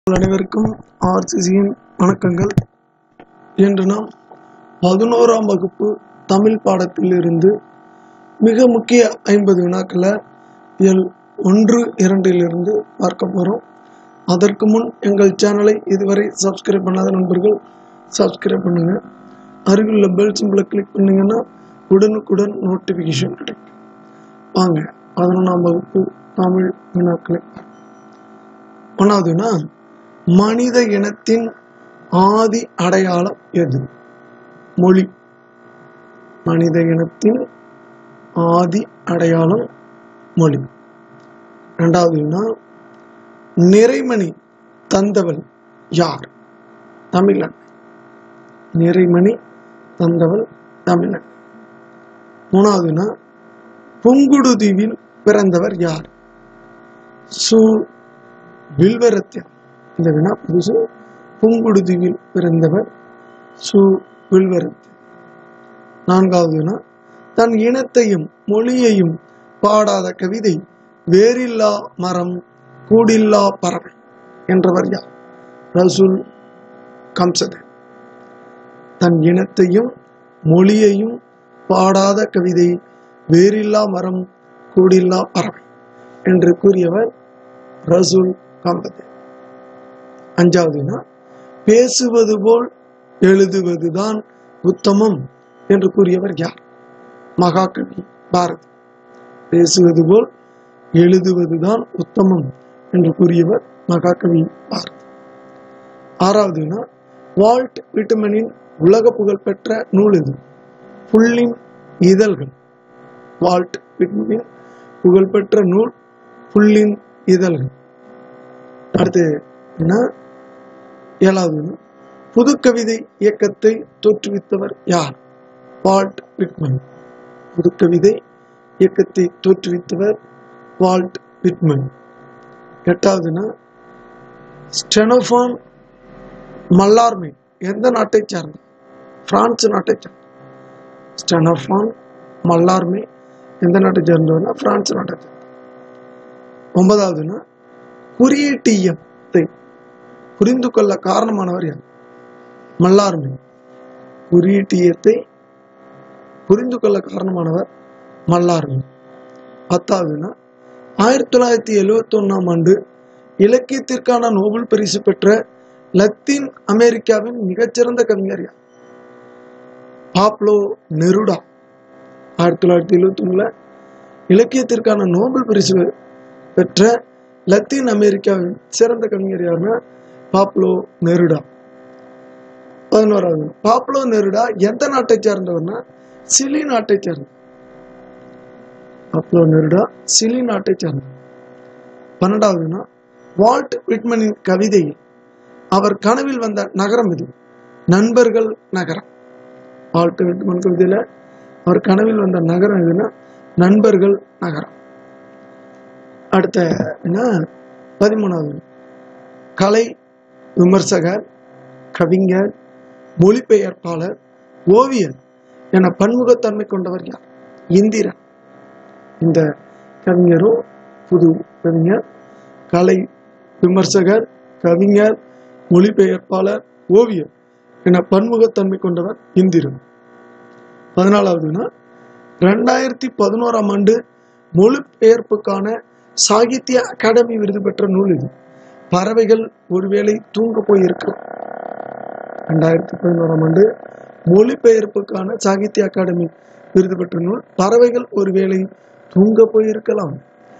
உங்கள் அனைவருக்கும் ஆர்சிசியின் வணக்கங்கள் இன்று நாம் பதினோராம் வகுப்பு தமிழ் பாடத்திலிருந்து மிக முக்கிய ஐம்பது வினாக்களை எல் ஒன்று இரண்டிலிருந்து பார்க்க போகிறோம் அதற்கு முன் எங்கள் சேனலை இதுவரை சப்ஸ்கிரைப் பண்ணாத நண்பர்கள் சப்ஸ்கிரைப் பண்ணுங்க அருகிலுள்ள பெல் சிம்பிளை கிளிக் பண்ணீங்கன்னா உடனுக்குடன் நோட்டிஃபிகேஷன் கிடைக்கும் வாங்க பதினொன்றாம் வகுப்பு தமிழ் வினாக்களை பார்ப்போம். ஒன்றாவதுனா மனித இனத்தின் ஆதி அடையாளம் எது மொழி மனித இனத்தின் ஆதி அடையாளம் மொழி ரெண்டாவதுனா நிறைமணி தந்தவள் யார் தமிழன் நிறைமணி தந்தவள் தமிழன் மூணாவதுனா புங்குடுதீவில் பிறந்தவர் யார் சு வில்வரத்தின் இந்த வினா புதுசு புங்குடுதீவில் பிறந்தவர் சு வில்வரத்தின் நான்காவது வினா தன் இனத்தையும் மொழியையும் பாடாத கவிதை வேரில்லா மரம் கூடில்லா பறவை என்றவர் யார் ரசூல் கம்சதன் தன் இனத்தையும் மொழியையும் பாடாத கவிதை வேரில்லா மரம் கூடில்லா பறவை என்று கூறியவர் ரசூல் காம்பதே அஞ்சாவதுனா பேசுவது போல் எழுதுவதுதான் உத்தமம் என்று கூறியவர் யார் மகாகவி பாரதி பேசுவது போல் எழுதுவதுதான் உத்தமம் என்று கூறியவர் மகாகவி பாரதி ஆறாவதுனா வால்ட் விட்டமனின் உலக புகழ்பெற்ற நூல் இது புல்லின் இதழ்கள் வால்ட் விட்மனின் புகழ்பெற்ற நூல் புல்லின் இதழ்கள் அடுத்து என்ன ஏழாவது புதுக்கவிதை இயக்கத்தை தோற்றுவித்தவர் யார் வால்ட் விட்மன் புதுக்கவிதை இயக்கத்தை தோற்றுவித்தவர் வால்ட் விட்மன் எட்டாவதுனா ஸ்டெனோஃபான் மல்லார்மை எந்த நாட்டை சார்ந்த பிரான்ஸ் நாட்டை சார்ந்த ஸ்டெனோஃபான் மல்லார்மை எந்த நாட்டை சேர்ந்தவர்னா பிரான்ஸ் நாட்டை சேர்ந்த ஒன்பதாவதுனா குறியீட்டியத்தை புரிந்து கொள்ள காரணமானவர் யார் மல்லார்மை குறியீட்டியத்தை புரிந்து கொள்ள காரணமானவர் மல்லார்மை பத்தாவதுனா ஆயிரத்தி தொள்ளாயிரத்தி எழுவத்தி ஒன்னாம் ஆண்டு இலக்கியத்திற்கான நோபல் பரிசு பெற்ற லத்தீன் அமெரிக்காவின் மிகச்சிறந்த கவிஞர் யார் பாப்லோ நெருடா ஆயிரத்தி தொள்ளாயிரத்தி எழுவத்தி ஒண்ணுல இலக்கியத்திற்கான நோபல் பரிசு பெற்ற லத்தீன் அமெரிக்காவின் சிறந்த கவிஞர் யாருன்னா பாப்லோ நெருடா பதினோராவது பாப்லோ நெருடா எந்த நாட்டை சேர்ந்தவர்னா சிலி நாட்டை சேர்ந்தவர் பாப்லோ நெருடா சிலி நாட்டை சேர்ந்தவர் பன்னெண்டாவதுனா வால்ட் விட்மனின் கவிதையில் அவர் கனவில் வந்த நகரம் இது நண்பர்கள் நகரம் வால்ட் விட்மன் கவிதையில அவர் கனவில் வந்த நகரம் எதுன்னா நண்பர்கள் நகரம் அடுத்த என்ன பதிமூணாவது கலை விமர்சகர் கவிஞர் மொழிபெயர்ப்பாளர் ஓவியர் என பன்முகத்தன்மை கொண்டவர் யார் இந்திரன் இந்த கவிஞரும் புது கவிஞர் கலை விமர்சகர் கவிஞர் மொழிபெயர்ப்பாளர் ஓவியர் என பன்முகத்தன்மை கொண்டவர் இந்திரன் பதினாலாவதுனா ரெண்டாயிரத்தி பதினோராம் ஆண்டு மொழிபெயர்ப்புக்கான சாகித்ய அகாடமி விருது பெற்ற நூல் இது பறவைகள் ஒருவேளை தூங்க போயிருக்கலாம் ரெண்டாயிரத்தி பதினோராம் ஆண்டு மொழிபெயர்ப்புக்கான சாகித்ய அகாடமி விருது பெற்ற நூல் பறவைகள் ஒருவேளை தூங்க போயிருக்கலாம்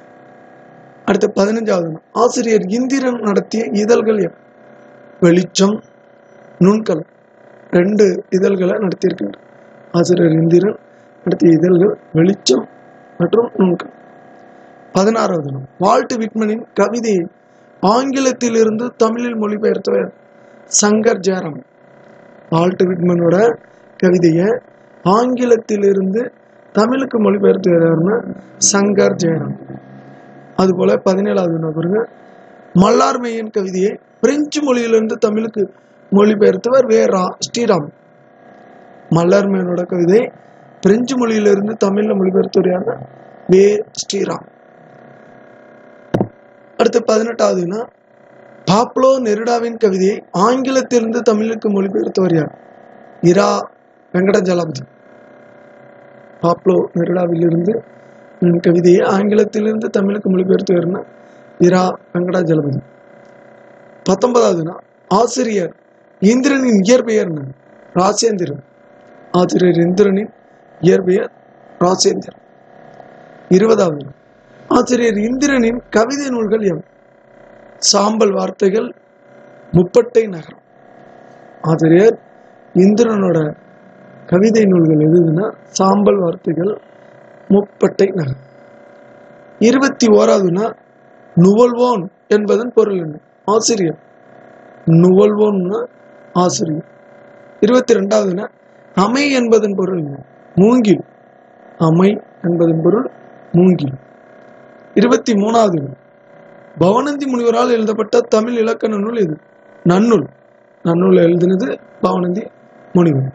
அடுத்த பதினஞ்சாவது நாள் ஆசிரியர் இந்திரன் நடத்திய இதழ்கள் எவை? வெளிச்சம் நுண்கலம் ரெண்டு இதழ்களை நடத்தியிருக்கின்றனர் ஆசிரியர் இந்திரன் நடத்திய இதழ்கள் வெளிச்சம் மற்றும் நுண்கலம் பதினாறாவது நாள் வால்ட் விட்மனின் கவிதையை ஆங்கிலத்திலிருந்து தமிழில் மொழிபெயர்த்தவர் சங்கர் ஜெயராம் வால்ட் விட்மனோட கவிதையை ஆங்கிலத்திலிருந்து தமிழுக்கு மொழிபெயர்த்தவர் யாருன்னா சங்கர் ஜெயராம் அதுபோல பதினேழாவது நபருங்க மல்லார்மையின் கவிதையை பிரெஞ்சு மொழியிலிருந்து தமிழுக்கு மொழிபெயர்த்தவர் வே ரா ஸ்ரீராம் மல்லார்மையனோட கவிதை பிரெஞ்சு மொழியிலிருந்து தமிழ்ல மொழிபெயர்த்தவர் யாருன்னா வே ஸ்ரீராம் அடுத்து பதினெட்டாவதுன்னா பாப்லோ நெருடாவின் கவிதையை ஆங்கிலத்திலிருந்து தமிழுக்கு மொழிபெயர்த்தவர் யார் இரா வெங்கடஜலாபதி பாப்லோ நெருடாவிலிருந்து ம், கவிதையை ஆங்கிலத்திலிருந்து தமிழுக்கு மொழிபெயர்த்தவர்னா இரா வெங்கடாஜலபதி பத்தொன்பதாவதுனா ஆசிரியர் இந்திரனின் இயற்பெயர் என்ன ராசேந்திரன் ஆசிரியர் இந்திரனின் இயற்பெயர் ராசேந்திரன் இருபதாவது ஆசிரியர் இந்திரனின் கவிதை நூல்கள் எவை சாம்பல் வார்த்தைகள் முப்பட்டை நகரம் ஆசிரியர் இந்திரனோட கவிதை நூல்கள் எதுன்னா சாம்பல் வார்த்தைகள் முப்பட்டை நகரம் இருபத்தி ஓராவதுனா நுவல்வோன் என்பதன் பொருள் என்ன ஆசிரியர் நுவல்வோன்னா ஆசிரியர் இருபத்தி ரெண்டாவதுனா அமை என்பதன் பொருள் என்ன மூங்கில் அமை என்பதன் பொருள் மூங்கில் இருபத்தி மூணாவது பவனந்தி முனிவரால் எழுதப்பட்ட தமிழ் இலக்கண நூல் இது நன்னூல் நன்னூல் எழுதினது பவனந்தி முனிவர்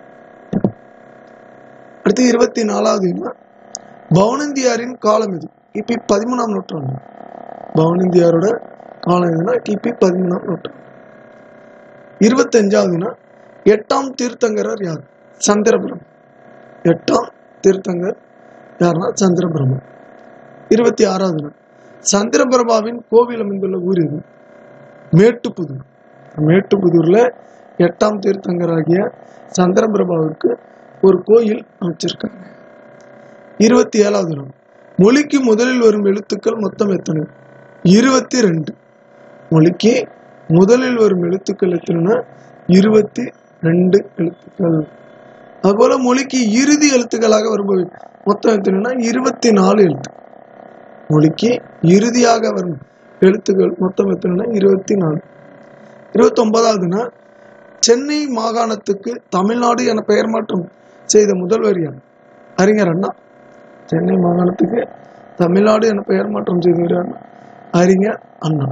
அடுத்து இருபத்தி நாலாவது பவனந்தியாரின் காலம் இது கிபி பதிமூணாம் நூற்றாண்டு பவனந்தியாரோட காலம் எதுனா கிபி பதிமூணாம் நூற்றாண்டு இருபத்தஞ்சாவதுனா எட்டாம் தீர்த்தங்கரர் யார் சந்திரபுரம் எட்டாம் தீர்த்தங்கர் யாருன்னா சந்திரபிரமன் இருபத்தி ஆறாவது நாள் சந்திரபிரபாவின் கோவில் அமைந்துள்ள ஊர் இது மேட்டுப்புதூர் மேட்டுப்புதூர்ல எட்டாம் தீர்த்தங்கராகிய சந்திரபிரபாவிற்கு ஒரு கோயில் அமைச்சிருக்காங்க இருபத்தி ஏழாவது நாள் மொழிக்கு முதலில் வரும் எழுத்துக்கள் மொத்தம் எத்தனை இருபத்தி ரெண்டு மொழிக்கு முதலில் வரும் எழுத்துக்கள் எத்தனைன்னா இருபத்தி ரெண்டு எழுத்துக்கள் அதுபோல மொழிக்கு இறுதி எழுத்துக்களாக வரும்போது மொத்தம் எத்தனைன்னா இருபத்தி நாலு எழுத்து மொழிக்கு இறுதியாக வரும் எழுத்துக்கள் மொத்தம் எத்தனைன்னா இருபத்தி நாலு இருபத்தி ஒன்பதாவதுனா சென்னை மாகாணத்துக்கு தமிழ்நாடு என பெயர் மாற்றம் செய்த முதல்வர் யார் அறிஞர் அண்ணா சென்னை மாகாணத்துக்கு தமிழ்நாடு என பெயர் மாற்றம் செய்தவர் யார் அறிஞர் அண்ணா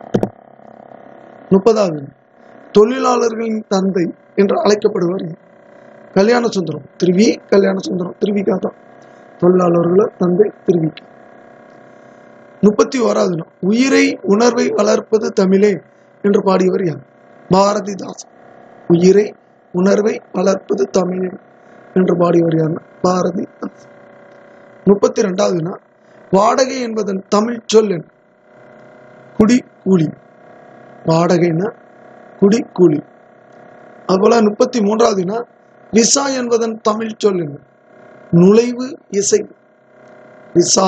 முப்பதாவது தொழிலாளர்களின் தந்தை என்று அழைக்கப்படுவர் யார்? கல்யாண சுந்தரம் திருவி கல்யாண சுந்தரம் திருவிக்கா தான் தொழிலாளர்கள தந்தை திருவிக்கா முப்பத்தி ஓராவது நாள் உயிரை உணர்வை வளர்ப்பது தமிழே என்று பாடியவர் யார் பாரதிதாசன் உயிரை உணர்வை வளர்ப்பது தமிழே என்று பாடியவர் யார் பாரதிதாசன் முப்பத்தி ரெண்டாவது நாள் வாடகை என்பதன் தமிழ் சொல் என்ன குடி கூலி வாடகைன்னா குடி கூலி அதுபோல முப்பத்தி மூன்றாவது நாள் விசா என்பதன் தமிழ் சொல் என்ன நுழைவு இசை விசா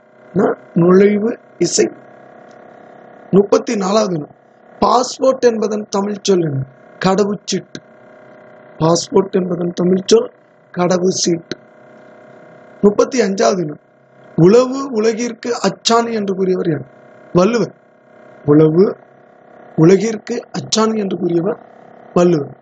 நுழைவு இசை முப்பத்தி நாலாவது நாள் பாஸ்போர்ட் என்பதன் தமிழ் சொல் என்ன கடவுச்சீட்டு பாஸ்போர்ட் என்பதன் தமிழ் சொல் கடவு சீட்டு முப்பத்தி அஞ்சாவது நாள் உளவு உலகிற்கு அச்சாணி என்று கூறியவர் யார் வள்ளுவர் உளவு உலகிற்கு அச்சாணி என்று கூறியவர் வள்ளுவர்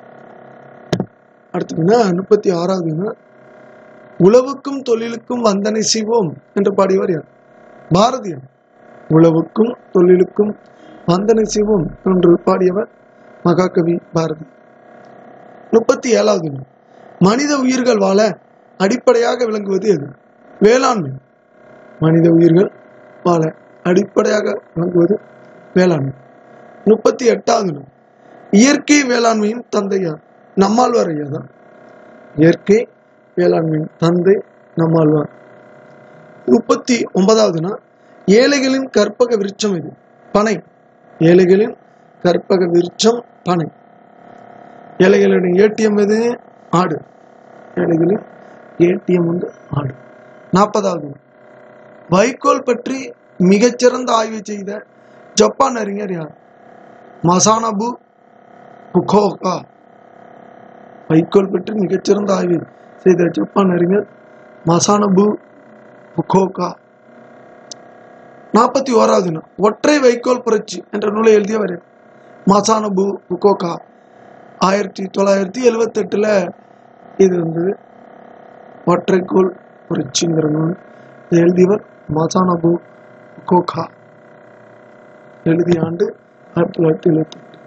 அடுத்ததுன்னா முப்பத்தி ஆறாவதுன்னா உழவுக்கும் தொழிலுக்கும் வந்தனை செய்வோம் என்று பாடியவர் யார் பாரதியார் உழவுக்கும் தொழிலுக்கும் வந்தனை செய்வோம் என்று பாடியவர் மகாகவி பாரதி முப்பத்தி ஏழாவது நாள் மனித உயிர்கள் வாழ அடிப்படையாக விளங்குவது எது வேளாண்மை மனித உயிர்கள் வாழ அடிப்படையாக விளங்குவது வேளாண்மை முப்பத்தி எட்டாவது நாள் இயற்கை வேளாண்மையின் தந்தையார் நம்மாழ்வார் ஐயா தான் இயற்கை வேளாண்மையின் தந்தை நம்மாழ்வார் முப்பத்தி ஒன்பதாவது நாள் ஏழைகளின் கற்பக விருட்சம் இது பனை ஏழைகளின் கற்பக விருட்சம் பனை ஏழைகளின் ஏடிஎம் எது ஆடு ஏழைகளின் ஏடிஎம் வந்து ஆடு நாற்பதாவது நாள் வைக்கோல் பற்றி மிகச்சிறந்த ஆய்வு செய்த ஜப்பான் அறிஞர் யார் மசானபு புகோகா வைக்கோல் பற்றி மிகச்சிறந்த ஆய்வு செய்த ஜப்பான் அறிஞர் மசானபு புகோகா நாற்பத்தி ஓராவது நாள் ஒற்றை வைக்கோல் புரட்சி என்ற நூலை எழுதியவர் யார்? மசானபு புகோகா ஆயிரத்தி தொள்ளாயிரத்தி எழுவத்தெட்டுல இது வந்து ஒற்றைக்கோள் புரட்சிங்கிற நூல் இதை எழுதியவர் மசானபு புகோகா எழுதிய ஆண்டு ஆயிரத்தி தொள்ளாயிரத்தி எழுவத்தி எட்டு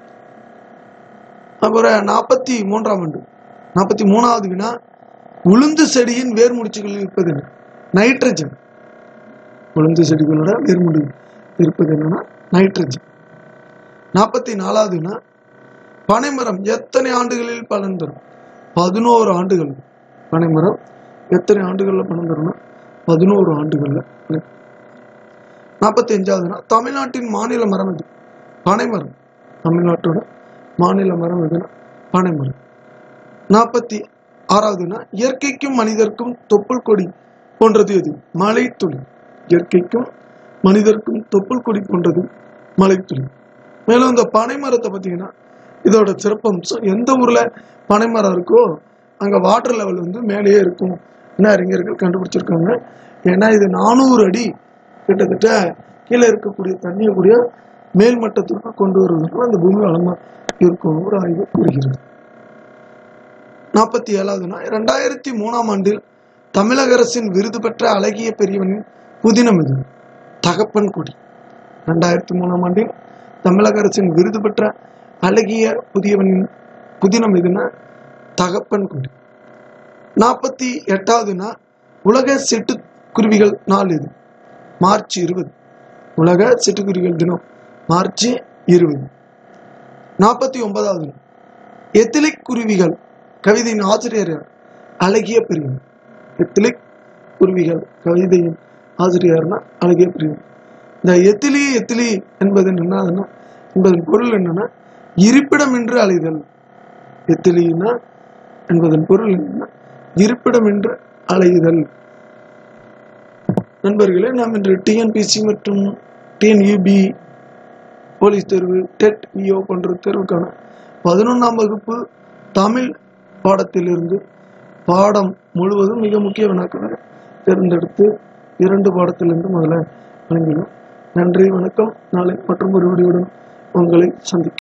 அப்புறம் நாற்பத்தி மூன்றாம் ஆண்டு நாற்பத்தி மூணாவது வினா உளுந்து செடியின் வேர் முடிச்சுகளில் இருப்பது என்ன நைட்ரஜன் உளுந்து செடிகளோட வேர் முடி இருப்பது என்னன்னா நைட்ரஜன் நாற்பத்தி நாலாவது வினா பனைமரம் எத்தனை ஆண்டுகளில் பலன் தரும் பதினோரு ஆண்டுகள் பனைமரம் எத்தனை ஆண்டுகள்ல பலன் தரும்னா பதினோரு ஆண்டுகள்ல நாற்பத்தி அஞ்சாவதுனா தமிழ்நாட்டின் மாநில மரம் எது பனைமரம் தமிழ்நாட்டோட மாநில மரம் எதுனா பனைமரம் நாற்பத்தி ஆறாவதுனா இயற்கைக்கும் மனிதர்க்கும் தொப்புள் கொடி போன்றது எது மலைத்துளி இயற்கைக்கும் மனிதர்க்கும் தொப்புள் கொடி போன்றது மலைத்துளி மேலும் இந்த பனைமரத்தை பார்த்தீங்கன்னா இதோட சிறப்பம்சம் எந்த ஊர்ல பனைமரம் இருக்கோ அங்க வாட்டர் லெவல் வந்து மேலேயே இருக்கும் என்ன அறிஞர்கள் கண்டுபிடிச்சிருக்காங்க ஏன்னா இது நானூறு அடி கிட்டத்தட்ட கீழே இருக்கக்கூடிய தண்ணியை கூடிய மேல்மட்டத்திற்கு கொண்டு வருவதற்கு அந்த பூமி வளமா இருக்கும் ஒரு ஆய்வு கூறுகிறது நாற்பத்தி ஏழாவதுனா இரண்டாயிரத்தி மூணாம் ஆண்டில் தமிழக அரசின் விருது பெற்ற அழகிய பெரியவனின் புதினம் இது தகப்பன் கொடி ரெண்டாயிரத்தி மூணாம் ஆண்டில் தமிழக அரசின் விருது பெற்ற அழகிய புதியவனின் புதினம் எதுனா தகப்பன் கொடி நாற்பத்தி எட்டாவதுனா உலக சிட்டுக்குருவிகள் நாள் இது மார்ச் இருபது உலக சிட்டுக்குருவிகள் தினம் மார்ச் இருபது நாற்பத்தி ஒன்பதாவது எத்திலிக் குருவிகள் கவிதையின் ஆசிரியர் யார்? அழகிய பிரிவன் எத்திலிக் குருவிகள் கவிதையின் ஆசிரியர்னா அழகிய பிரிவன் இந்த எத்திலி எத்திலி என்பது என்னன்னா என்பதன் பொருள் என்னன்னா இருப்பிடம் என்று அலைதல் எத்திலினா என்பதன் பொருள் என்னன்னா இருப்பிடம் என்று அலைதல் நண்பர்களே நாம் இன்று டிஎன்பிசி மற்றும் டிஎன்யூபி போலீஸ் தேர்வு டெட் இஓ போன்ற தேர்வுக்கான பதினொன்றாம் வகுப்பு தமிழ் பாடத்திலிருந்து பாடம் முழுவதும் மிக முக்கிய வினாக்களை தேர்ந்தெடுத்து இரண்டு பாடத்திலிருந்து முதல்ல வழங்கினோம் நன்றி வணக்கம் நாளை மற்றும் ஒரு வீடியோடன் உங்களை சந்திக்கிறேன்